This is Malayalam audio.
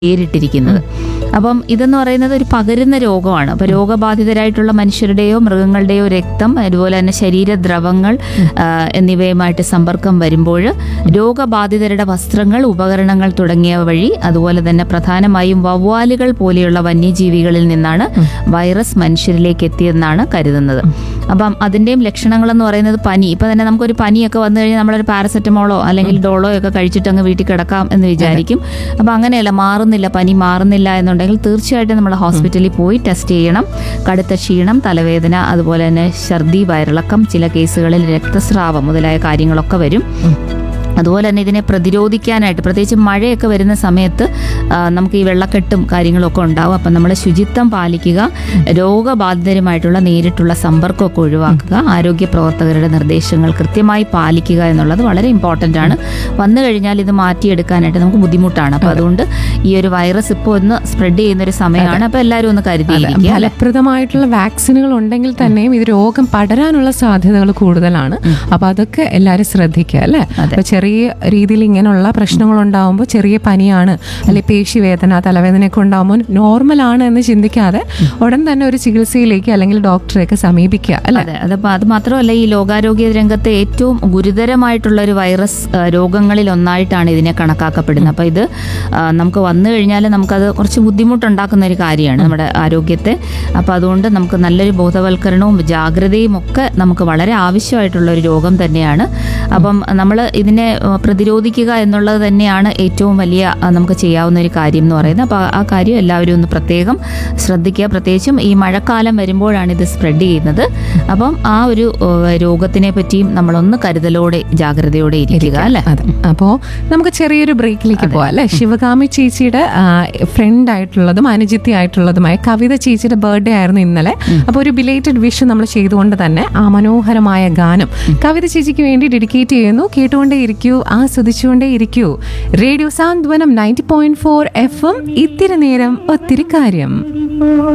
പേരിട്ടിരിക്കുന്നത് അപ്പം ഇതെന്ന് പറയുന്നത് ഒരു പകരുന്ന രോഗമാണ് അപ്പോൾ രോഗബാധിതരായിട്ടുള്ള മനുഷ്യരുടെയോ മൃഗങ്ങളുടെയോ രക്തം അതുപോലെ തന്നെ ശരീരദ്രവങ്ങൾ ആ, എന്നിവയുമായിട്ട് സമ്പർക്കം വരുമ്പോൾ രോഗബാധിതരുടെ വസ്ത്രങ്ങൾ ഉപകരണങ്ങൾ തുടങ്ങിയവ വഴി അതുപോലെ തന്നെ പ്രധാനമായും വവ്വാലുകൾ പോലെയുള്ള വന്യജീവികളിൽ നിന്നാണ് വൈറസ് മനുഷ്യരിലേക്ക് എത്തിയെന്നാണ് കരുതുന്നത് അപ്പം അതിൻ്റെയും ലക്ഷണങ്ങളെന്ന് പറയുന്നത് പനി ഇപ്പം തന്നെ നമുക്കൊരു പനിയൊക്കെ വന്നു കഴിഞ്ഞാൽ നമ്മളൊരു പാരസെറ്റമോളോ അല്ലെങ്കിൽ ഡോളോ ഒക്കെ കഴിച്ചിട്ട് അങ്ങ് വീട്ടിൽ കിടക്കാം എന്ന് വിചാരിക്കും അപ്പം അങ്ങനെയല്ല മാറുന്നില്ല പനി മാറുന്നില്ല എന്നുണ്ടെങ്കിൽ തീർച്ചയായിട്ടും നമ്മൾ ഹോസ്പിറ്റലിൽ പോയി ടെസ്റ്റ് ചെയ്യണം കടുത്ത ക്ഷീണം തലവേദന അതുപോലെ തന്നെ ഛർദി വയറിളക്കം ചില കേസുകളിൽ രക്തസ്രാവം മുതലായ കാര്യങ്ങളൊക്കെ വരും അതുപോലെ തന്നെ ഇതിനെ പ്രതിരോധിക്കാനായിട്ട് പ്രത്യേകിച്ച് മഴയൊക്കെ വരുന്ന സമയത്ത് ആ, നമുക്ക് ഈ വെള്ളക്കെട്ടും കാര്യങ്ങളൊക്കെ ഉണ്ടാവും അപ്പം നമ്മൾ ശുചിത്വം പാലിക്കുക രോഗബാധിതരുമായിട്ടുള്ള നേരിട്ടുള്ള സമ്പർക്കമൊക്കെ ഒഴിവാക്കുക ആരോഗ്യ പ്രവർത്തകരുടെ നിർദ്ദേശങ്ങൾ കൃത്യമായി പാലിക്കുക എന്നുള്ളത് വളരെ ഇമ്പോർട്ടൻ്റ് ആണ് വന്നു കഴിഞ്ഞാൽ ഇത് മാറ്റിയെടുക്കാനായിട്ട് നമുക്ക് ബുദ്ധിമുട്ടാണ് അപ്പോൾ അതുകൊണ്ട് ഈ ഒരു വൈറസ് ഇപ്പോൾ ഒന്ന് സ്പ്രെഡ് ചെയ്യുന്ന ഒരു സമയമാണ് അപ്പോൾ എല്ലാവരും ഒന്ന് കരുതിയിരിക്കുക അല്ലേ? ഫലപ്രദമായിട്ടുള്ള വാക്സിനുകൾ ഉണ്ടെങ്കിൽ തന്നെയും ഇത് രോഗം പടരാനുള്ള സാധ്യതകൾ കൂടുതലാണ് അപ്പൊ അതൊക്കെ എല്ലാവരും ശ്രദ്ധിക്കുക അല്ലേ അപ്പൊ ചെറിയ രീതിയിൽ ഇങ്ങനെയുള്ള പ്രശ്നങ്ങൾ ഉണ്ടാവുമ്പോൾ ചെറിയ പനിയാണ് അല്ലെങ്കിൽ പേശിവേദന തലവേദനയൊക്കെ ഉണ്ടാകുമ്പോൾ നോർമൽ ആണ് എന്ന് ചിന്തിക്കാതെ ഉടൻ തന്നെ ഒരു ചികിത്സയിലേക്ക് അല്ലെങ്കിൽ ഡോക്ടറെയൊക്കെ സമീപിക്കുക അല്ലെ അതെ അതപ്പോൾ അത് മാത്രമല്ല ഈ ലോകാരോഗ്യ രംഗത്തെ ഏറ്റവും ഗുരുതരമായിട്ടുള്ള ഒരു വൈറസ് ആ, രോഗങ്ങളിൽ ഒന്നായിട്ടാണ് ഇതിനെ കണക്കാക്കപ്പെടുന്നത് അപ്പോൾ ഇത് ആ, നമുക്ക് വന്നു കഴിഞ്ഞാൽ നമുക്കത് കുറച്ച് ബുദ്ധിമുട്ടുണ്ടാക്കുന്ന ഒരു കാര്യമാണ് നമ്മുടെ ആരോഗ്യത്തെ അപ്പോൾ അതുകൊണ്ട് നമുക്ക് നല്ലൊരു ബോധവൽക്കരണവും ജാഗ്രതയും ഒക്കെ നമുക്ക് വളരെ ആവശ്യമായിട്ടുള്ള ഒരു രോഗം തന്നെയാണ് അപ്പം നമ്മൾ ഇതിനെ ആ, പ്രതിരോധിക്കുക എന്നുള്ളത് തന്നെയാണ് ഏറ്റവും വലിയ ആ, നമുക്ക് ചെയ്യാവുന്ന ഒരു കാര്യം എന്ന് പറയുന്നത് അപ്പോൾ ആ കാര്യം എല്ലാവരും ഒന്ന് പ്രത്യേകം ശ്രദ്ധിക്കുക പ്രത്യേകിച്ചും ഈ മഴക്കാലം വരുമ്പോഴാണ് ഇത് സ്പ്രെഡ് ചെയ്യുന്നത് അപ്പം ആ ഒരു ഏഹ്, രോഗത്തിനെ പറ്റിയും നമ്മളൊന്ന് കരുതലോടെ ജാഗ്രതയോടെ ഇരിക്കുക അല്ലേ അതെ അപ്പോ നമുക്ക് ചെറിയൊരു ബ്രേക്കിലേക്ക് പോവാം അല്ലെ ശിവകാമി ചേച്ചിയുടെ ഫ്രണ്ട് ആയിട്ടുള്ളതും അനുജിത്തി ആയിട്ടുള്ളതുമായ കവിത ചേച്ചിയുടെ ബർത്ത്ഡേ ആയിരുന്നു ഇന്നലെ അപ്പോൾ ഒരു ബിലേറ്റഡ് വിഷ് നമ്മൾ ചെയ്തുകൊണ്ട് തന്നെ ആ മനോഹരമായ ഗാനം കവിത ചേച്ചിക്ക് വേണ്ടി ഡെഡിക്കേറ്റ് ചെയ്യുന്നു കേട്ടുകൊണ്ടേ ഇരിക്കൂ ആസ്വദിച്ചുകൊണ്ടേ ഇരിക്കൂ radio Santhwanam ninety point four F M ഇത്തിരി നേരം ഒത്തിരി കാര്യം